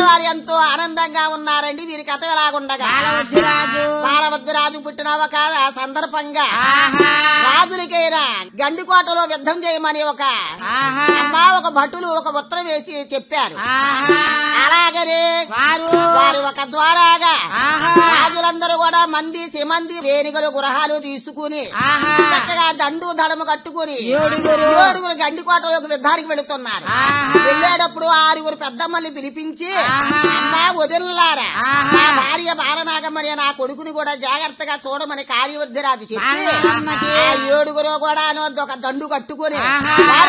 వారు ఎంతో ఆనందంగా ఉన్నారండి వీరి కథ ఎలాగుండగా బాలవద్దిరాజు బాలభద్రరాజు పుట్టిన ఒక సందర్భంగా ఆహా రాజులకైనా గండికోటలో యుద్ధం చేయమని ఒక ఆహా అమ్మ ఒక భటులు ఒక ఉత్తరం వేసి చెప్పారు ఆహా అలాగనే వారు వారి ఒక ద్వారాగా ఆహా రాజులందరూ కూడా మంది సిమంది వేణిగలు గృహాలు తీసుకుని ఆహా చక్కగా దండు దడము కట్టుకుని ఏడుగురు. ఏడుగురు గండికోటలోకి యుద్ధానికి వెళుతున్నారు ఆహా. వెళ్ళేటప్పుడు ఆరుగురు పెద్దమ్మల్ని పిలిపించి ఆహా. అమ్మా వదిలినారా ఆహా. నా భార్య బాలనాగమ్మని నా కొడుకుని కూడా జాగ్రత్తగా చూడమని కార్యవర్ధిరాజు చెప్పి బాలనాగమ్మకి. ఆ ఏడుగురు కూడా ఒక దండు కట్టుకుని ఆహా. వారు